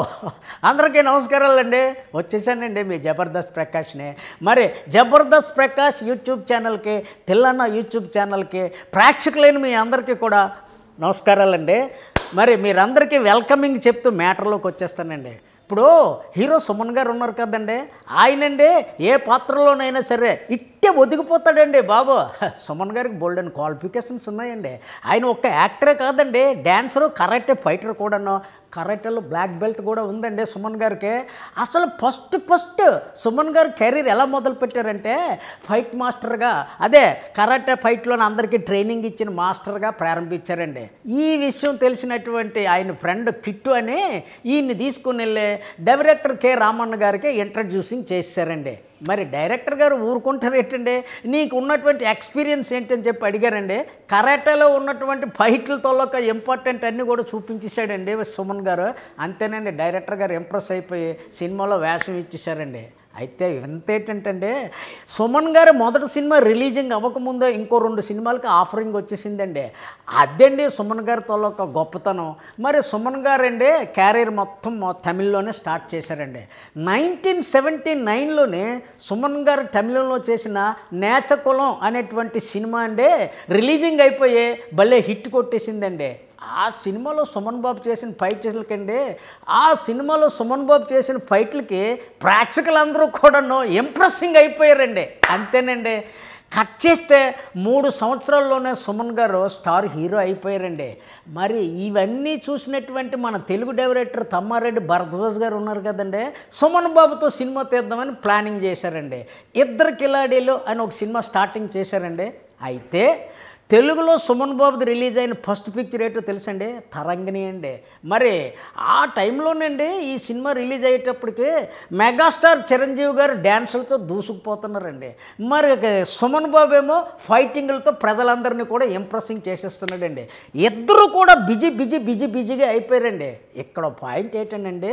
అందరికీ నమస్కారాలండి వచ్చేసానండి మీ జబర్దస్త్ ప్రకాష్ని మరి జబర్దస్త్ ప్రకాష్ యూట్యూబ్ ఛానల్కి తెల్లన్న యూట్యూబ్ ఛానల్కి ప్రేక్షకులైన మీ అందరికీ కూడా నమస్కారాలండి మరి మీరందరికీ వెల్కమింగ్ చెప్తూ మ్యాటర్లోకి వచ్చేస్తానండి ఇప్పుడు హీరో సుమన్ గారు ఉన్నారు కదండి ఆయనండి ఏ పాత్రలోనైనా సరే ఇట్టే ఒదిగిపోతాడండి బాబు హ, సుమన్ గారికి బోల్డ్ అండ్ క్వాలిఫికేషన్స్ ఉన్నాయండి ఆయన ఒక్క యాక్టరే కాదండి డ్యాన్సరు కరాటే ఫైటర్ కూడాను కరాటేలో బ్లాక్ బెల్ట్ కూడా ఉందండి సుమన్ గారికి అసలు ఫస్ట్ ఫస్ట్ సుమన్ గారు కెరీర్ ఎలా మొదలు పెట్టారంటే ఫైట్ మాస్టర్గా అదే కరాటే ఫైట్లోని అందరికీ ట్రైనింగ్ ఇచ్చిన మాస్టర్గా ప్రారంభించారండి ఈ విషయం తెలిసినటువంటి ఆయన ఫ్రెండ్ కిట్టు అని ఈయన్ని తీసుకుని వెళ్ళి డైరెక్టర్ కె రామన్న గారికి ఇంట్రడ్యూసింగ్ చేశారండి మరి డైరెక్టర్ గారు ఊరుకుంటారు ఏంటండి నీకు ఉన్నటువంటి ఎక్స్పీరియన్స్ ఏంటని చెప్పి అడిగారండి కరాటేలో ఉన్నటువంటి ఫైట్లతో ఒక ఇంపార్టెంట్ అన్నీ కూడా చూపించేశాడండి సుమన్ గారు అంతేనండి డైరెక్టర్ గారు ఇంప్రెస్ అయిపోయి సినిమాలో వేషం ఇచ్చేశారండి అయితే ఎంత ఏంటంటే సుమన్ గారు మొదటి సినిమా రిలీజింగ్ అవ్వకముందే ఇంకో రెండు సినిమాలకి ఆఫరింగ్ వచ్చేసిందండి అదండి సుమన్ గారితో ఒక గొప్పతనం మరి సుమన్ గారండి క్యారియర్ మొత్తం మొ- తమిళ్లోనే స్టార్ట్ చేశారండి నైన్టీన్ సెవెంటీ నైన్లోనే సుమన్ గారు తమిళంలో చేసిన నేచకులం అనేటువంటి సినిమా అండి రిలీజింగ్ అయిపోయి భలే హిట్ కొట్టేసిందండి ఆ సినిమాలో సుమన్ బాబు చేసిన ఫైట్లకండి ఆ సినిమాలో సుమన్ బాబు చేసిన ఫైట్లకి ప్రేక్షకులందరూ కూడాను ఇంప్రెస్సింగ్ అయిపోయారండి అంతేనండి కట్ చేస్తే మూడు సంవత్సరాల్లోనే సుమన్ గారు స్టార్ హీరో అయిపోయారండి మరి ఇవన్నీ చూసినటువంటి మన తెలుగు డైరెక్టర్ తమ్మారెడ్డి భరద్వాజ్ గారు ఉన్నారు కదండి సుమన్ బాబుతో సినిమా తీద్దామని ప్లానింగ్ చేశారండి ఇద్దరు కిలాడీలు అని ఒక సినిమా స్టార్టింగ్ చేశారండి అయితే తెలుగులో సుమన్ బాబుది రిలీజ్ అయిన ఫస్ట్ పిక్చర్ ఏంటో తెలుసండి తరంగిణి అండి మరి ఆ టైంలోనండి ఈ సినిమా రిలీజ్ అయ్యేటప్పటికి మెగాస్టార్ చిరంజీవి గారు డ్యాన్సులతో దూసుకుపోతున్నారండి మరి ఇక సుమన్ బాబు ఏమో ఫైటింగ్లతో ప్రజలందరినీ కూడా ఇంప్రెసింగ్ చేసేస్తున్నాడండి ఇద్దరు కూడా బిజీ బిజీ బిజీ బిజీగా అయిపోయారండి ఇక్కడ పాయింట్ ఏంటంటే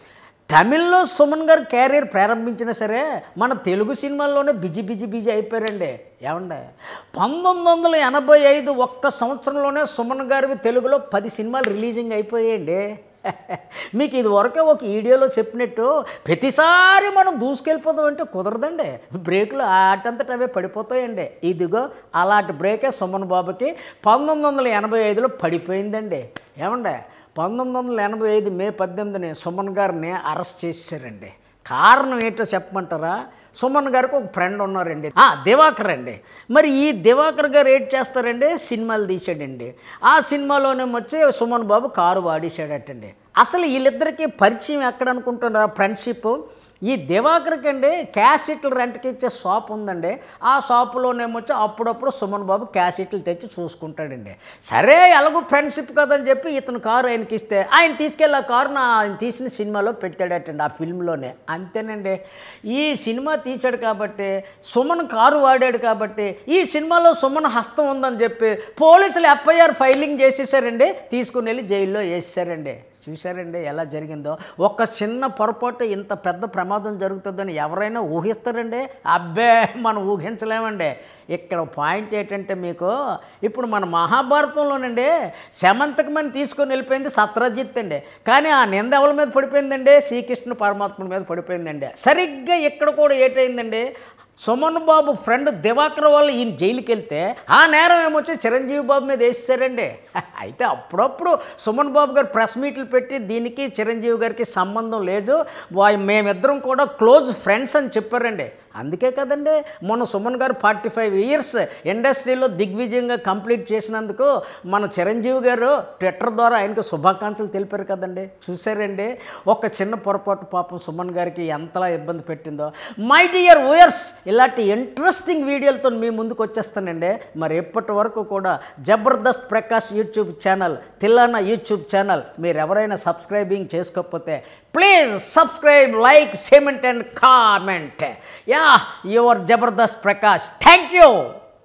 తమిళ్లో సుమన్ గారు క్యారియర్ ప్రారంభించినా సరే మన తెలుగు సినిమాల్లోనే బిజీ బిజీ బిజీ అయిపోయారండి ఏమండి పంతొమ్మిది వందల ఎనభై ఐదు ఒక్క సంవత్సరంలోనే సుమన్ గారివి తెలుగులో పది సినిమాలు రిలీజింగ్ అయిపోయాయండి మీకు ఇది వరకే ఒక వీడియోలో చెప్పినట్టు ప్రతిసారి మనం దూసుకెళ్ళిపోతాం అంటే కుదరదండి బ్రేకులు ఆటంతట అవే పడిపోతాయండి ఇదిగో అలాంటి బ్రేకే సుమన్ బాబుకి పంతొమ్మిది వందల ఎనభై ఐదులో పడిపోయిందండి ఏమండే పంతొమ్మిది వందల ఎనభై ఐదు మే పద్దెనిమిదిని సుమన్ గారిని అరెస్ట్ చేశారండి కారణం ఏంటో చెప్పమంటారా సుమన్ గారికి ఒక ఫ్రెండ్ ఉన్నారండి ఆ, దివాకర్ అండి మరి ఈ దివాకర్ గారు ఏం చేస్తారండి సినిమాలు తీసాడండి ఆ సినిమాలోనే వచ్చి సుమన్ బాబు కారు వాడేసాడటండి అసలు వీళ్ళిద్దరికీ పరిచయం ఎక్కడ అనుకుంటున్నారా ఫ్రెండ్షిప్ ఈ దివాకర్కి అండి క్యాసెట్లు రెంట్కి ఇచ్చే షాప్ ఉందండి ఆ షాపులోనేమొచ్చి అప్పుడప్పుడు సుమన్ బాబు క్యాసెట్లు తెచ్చి చూసుకుంటాడండి సరే ఎలాగో ఫ్రెండ్షిప్ కదని చెప్పి ఇతను కారు ఆయనకి ఇస్తే ఆయన తీసుకెళ్ళి ఆ కారు నా ఆయన తీసిన సినిమాలో పెట్టాడటండి ఆ ఫిల్మ్లోనే అంతేనండి ఈ సినిమా తీశాడు కాబట్టి సుమన్ కారు వాడాడు కాబట్టి ఈ సినిమాలో సుమన్ హస్తం ఉందని చెప్పి పోలీసులు ఎఫ్ఐఆర్ ఫైలింగ్ చేసేసారండి తీసుకుని వెళ్ళి జైల్లో వేసేసారండి చూశారండి ఎలా జరిగిందో ఒక చిన్న పొరపాటు ఇంత పెద్ద ప్రమాదం జరుగుతుందని ఎవరైనా ఊహిస్తారండి అబ్బే మనం ఊహించలేమండి ఇక్కడ పాయింట్ ఏంటంటే మీకు ఇప్పుడు మన మహాభారతంలోనండి శమంతకమని తీసుకొని వెళ్ళిపోయింది సత్రజిత్ అండి కానీ ఆ నింద ఎవరి మీద పడిపోయిందండి శ్రీకృష్ణ పరమాత్మ మీద పడిపోయిందండి సరిగ్గా ఇక్కడ కూడా ఏటైందండి సుమన్ బాబు ఫ్రెండ్ దివాకర్ వాళ్ళు ఈయన జైలుకి వెళ్తే ఆ నేరం ఏమొచ్చి చిరంజీవి బాబు మీద వేసేసారండి అయితే అప్పుడప్పుడు సుమన్ బాబు గారు ప్రెస్ మీట్లు పెట్టి దీనికి చిరంజీవి గారికి సంబంధం లేదు వా- మేమిద్దరం కూడా క్లోజ్ ఫ్రెండ్స్ అని చెప్పారండి అందుకే కదండి మొన్న సుమన్ గారు ఫార్టీ ఫైవ్ ఇయర్స్ ఇండస్ట్రీలో దిగ్విజయంగా కంప్లీట్ చేసినందుకు మన చిరంజీవి గారు ట్విట్టర్ ద్వారా ఆయనకు శుభాకాంక్షలు తెలిపారు కదండి చూసారండి ఒక చిన్న పొరపాటు పాపం సుమన్ గారికి ఎంతలా ఇబ్బంది పెట్టిందో మై డియర్ ఓయర్స్ ఇలాంటి ఇంట్రెస్టింగ్ వీడియోలతో మీ ముందుకు వచ్చేస్తానండి మరి ఎప్పటి వరకు కూడా Jabardasth Prakash YouTube channel Tillana YouTube channel మీరు ఎవరైనా సబ్స్క్రైబింగ్ చేసుకోకపోతే ప్లీజ్ సబ్స్క్రైబ్ లైక్ సెమెంట్ అండ్ కామెంట్ యా your Jabardasth Prakash thank you